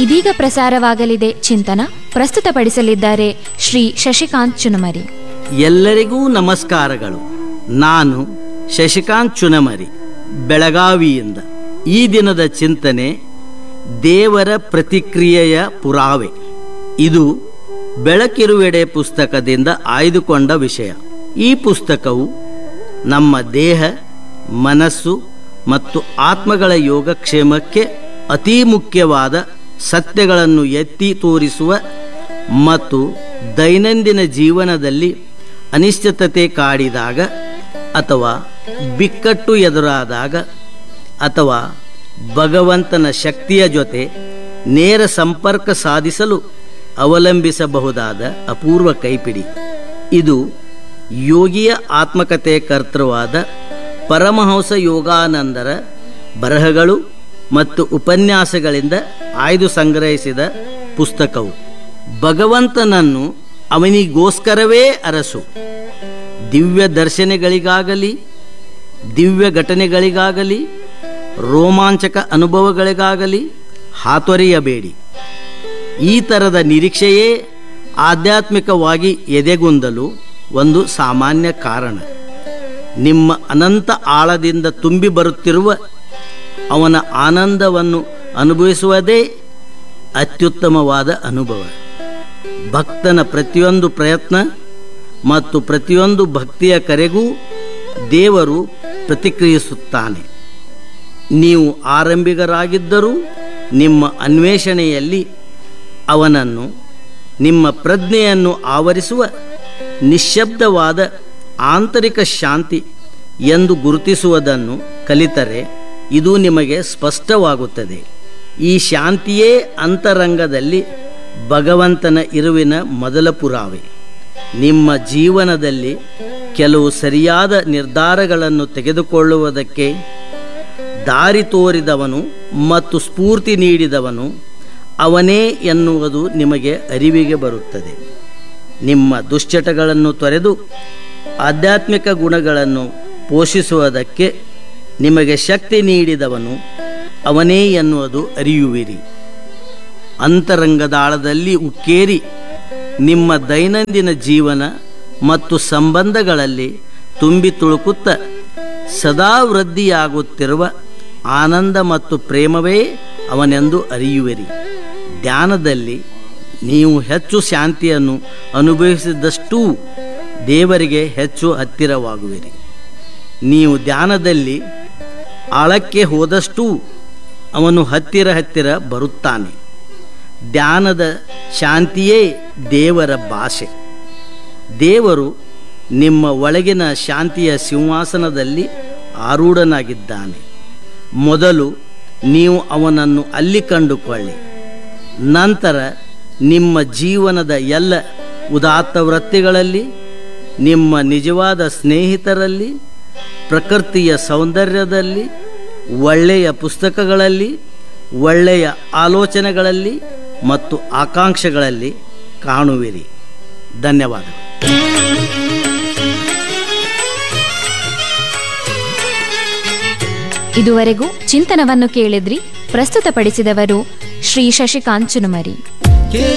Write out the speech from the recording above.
ಇದೀಗ ಪ್ರಸಾರವಾಗಲಿದೆ ಚಿಂತನ ಪ್ರಸ್ತುತಪಡಿಸಲಿದ್ದಾರೆ ಶ್ರೀ ಶಶಿಕಾಂತ್ ಚುನಮರಿ ಎಲ್ಲರಿಗೂ ನಮಸ್ಕಾರಗಳು ನಾನು ಶಶಿಕಾಂತ್ ಚುನಮರಿ ಬೆಳಗಾವಿಯಿಂದ ಈ ದಿನದ ಚಿಂತನೆ ದೇವರ ಪ್ರತಿಕ್ರಿಯೆಯ ಪುರಾವೆ ಇದು ಬೆಳಕಿರುವೆಡೆ ಪುಸ್ತಕದಿಂದ ಆಯ್ದುಕೊಂಡ ವಿಷಯ ಈ ಪುಸ್ತಕವು ನಮ್ಮ ದೇಹ ಮನಸ್ಸು ಮತ್ತು ಆತ್ಮಗಳ ಯೋಗಕ್ಷೇಮಕ್ಕೆ ಅತೀ ಮುಖ್ಯವಾದ ಸತ್ಯಗಳನ್ನು ಎತ್ತಿ ತೋರಿಸುವ ಮತ್ತು ದೈನಂದಿನ ಜೀವನದಲ್ಲಿ ಅನಿಶ್ಚಿತತೆ ಕಾಡಿದಾಗ ಅಥವಾ ಬಿಕ್ಕಟ್ಟು ಎದುರಾದಾಗ ಅಥವಾ ಭಗವಂತನ ಶಕ್ತಿಯ ಜೊತೆ ನೇರ ಸಂಪರ್ಕ ಸಾಧಿಸಲು ಅವಲಂಬಿಸಬಹುದಾದ ಅಪೂರ್ವ ಕೈಪಿಡಿ ಇದು ಯೋಗಿಯ ಆತ್ಮಕತೆ ಕರ್ತೃವಾದ ಪರಮಹಂಸ ಯೋಗಾನಂದರ ಬರಹಗಳು ಮತ್ತು ಉಪನ್ಯಾಸಗಳಿಂದ ಆಯ್ದು ಸಂಗ್ರಹಿಸಿದ ಪುಸ್ತಕವು ಭಗವಂತನನ್ನು ಅವನಿಗೋಸ್ಕರವೇ ಅರಸು ದಿವ್ಯ ದರ್ಶನಗಳಿಗಾಗಲಿ ದಿವ್ಯ ಘಟನೆಗಳಿಗಾಗಲಿ ರೋಮಾಂಚಕ ಅನುಭವಗಳಿಗಾಗಲಿ ಹಾತೊರೆಯಬೇಡಿ ಈ ಥರದ ನಿರೀಕ್ಷೆಯೇ ಆಧ್ಯಾತ್ಮಿಕವಾಗಿ ಎದೆಗುಂದಲು ಒಂದು ಸಾಮಾನ್ಯ ಕಾರಣ ನಿಮ್ಮ ಅನಂತ ಆಳದಿಂದ ತುಂಬಿ ಬರುತ್ತಿರುವ ಅವನ ಆನಂದವನ್ನು ಅನುಭವಿಸುವುದೇ ಅತ್ಯುತ್ತಮವಾದ ಅನುಭವ ಭಕ್ತನ ಪ್ರತಿಯೊಂದು ಪ್ರಯತ್ನ ಮತ್ತು ಪ್ರತಿಯೊಂದು ಭಕ್ತಿಯ ಕರೆಗೂ ದೇವರು ಪ್ರತಿಕ್ರಿಯಿಸುತ್ತಾನೆ ನೀವು ಆರಂಭಿಗರಾಗಿದ್ದರೂ ನಿಮ್ಮ ಅನ್ವೇಷಣೆಯಲ್ಲಿ ಅವನನ್ನು ನಿಮ್ಮ ಪ್ರಜ್ಞೆಯನ್ನು ಆವರಿಸುವ ನಿಶ್ಶಬ್ದವಾದ ಆಂತರಿಕ ಶಾಂತಿ ಎಂದು ಗುರುತಿಸುವುದನ್ನು ಕಲಿತರೆ ಇದು ನಿಮಗೆ ಸ್ಪಷ್ಟವಾಗುತ್ತದೆ ಈ ಶಾಂತಿಯೇ ಅಂತರಂಗದಲ್ಲಿ ಭಗವಂತನ ಇರುವಿನ ಮೊದಲ ಪುರಾವೆ ನಿಮ್ಮ ಜೀವನದಲ್ಲಿ ಕೆಲವು ಸರಿಯಾದ ನಿರ್ಧಾರಗಳನ್ನು ತೆಗೆದುಕೊಳ್ಳುವುದಕ್ಕೆ ದಾರಿ ತೋರಿದವನು ಮತ್ತು ಸ್ಫೂರ್ತಿ ನೀಡಿದವನು ಅವನೇ ಎನ್ನುವುದು ನಿಮಗೆ ಅರಿವಿಗೆ ಬರುತ್ತದೆ ನಿಮ್ಮ ದುಶ್ಚಟಗಳನ್ನು ತೊರೆದು ಆಧ್ಯಾತ್ಮಿಕ ಗುಣಗಳನ್ನು ಪೋಷಿಸುವುದಕ್ಕೆ ನಿಮಗೆ ಶಕ್ತಿ ನೀಡಿದವನು ಅವನೇ ಎನ್ನುವುದು ಅರಿಯುವಿರಿ ಅಂತರಂಗದಾಳದಲ್ಲಿ ಉಕ್ಕೇರಿ ನಿಮ್ಮ ದೈನಂದಿನ ಜೀವನ ಮತ್ತು ಸಂಬಂಧಗಳಲ್ಲಿ ತುಂಬಿ ತುಳುಕುತ್ತ ಸದಾ ವೃದ್ಧಿಯಾಗುತ್ತಿರುವ ಆನಂದ ಮತ್ತು ಪ್ರೇಮವೇ ಅವನೆಂದು ಅರಿಯುವಿರಿ ಧ್ಯಾನದಲ್ಲಿ ನೀವು ಹೆಚ್ಚು ಶಾಂತಿಯನ್ನು ಅನುಭವಿಸಿದಷ್ಟೂ ದೇವರಿಗೆ ಹೆಚ್ಚು ಹತ್ತಿರವಾಗುವಿರಿ ನೀವು ಧ್ಯಾನದಲ್ಲಿ ಆಳಕ್ಕೆ ಹೋದಷ್ಟೂ ಅವನು ಹತ್ತಿರ ಹತ್ತಿರ ಬರುತ್ತಾನೆ ಧ್ಯಾನದ ಶಾಂತಿಯೇ ದೇವರ ಭಾಷೆ ದೇವರು ನಿಮ್ಮ ಒಳಗಿನ ಶಾಂತಿಯ ಸಿಂಹಾಸನದಲ್ಲಿ ಆರೂಢನಾಗಿದ್ದಾನೆ ಮೊದಲು ನೀವು ಅವನನ್ನು ಅಲ್ಲಿ ಕಂಡುಕೊಳ್ಳಿ ನಂತರ ನಿಮ್ಮ ಜೀವನದ ಎಲ್ಲ ಉದಾತ್ತ ವೃತ್ತಿಗಳಲ್ಲಿ ನಿಮ್ಮ ನಿಜವಾದ ಸ್ನೇಹಿತರಲ್ಲಿ ಪ್ರಕೃತಿಯ ಸೌಂದರ್ಯದಲ್ಲಿ ಒಳ್ಳೆಯ ಪುಸ್ತಕಗಳಲ್ಲಿ ಒಳ್ಳೆಯ ಆಲೋಚನೆಗಳಲ್ಲಿ ಮತ್ತು ಆಕಾಂಕ್ಷೆಗಳಲ್ಲಿ ಕಾಣುವಿರಿ ಧನ್ಯವಾದಗಳು ಇದುವರೆಗೂ ಚಿಂತನವನ್ನು ಕೇಳಿದ್ರಿ ಪ್ರಸ್ತುತಪಡಿಸಿದವರು ಶ್ರೀ ಶಶಿಕಾಂತ್ ಚುನುಮರಿ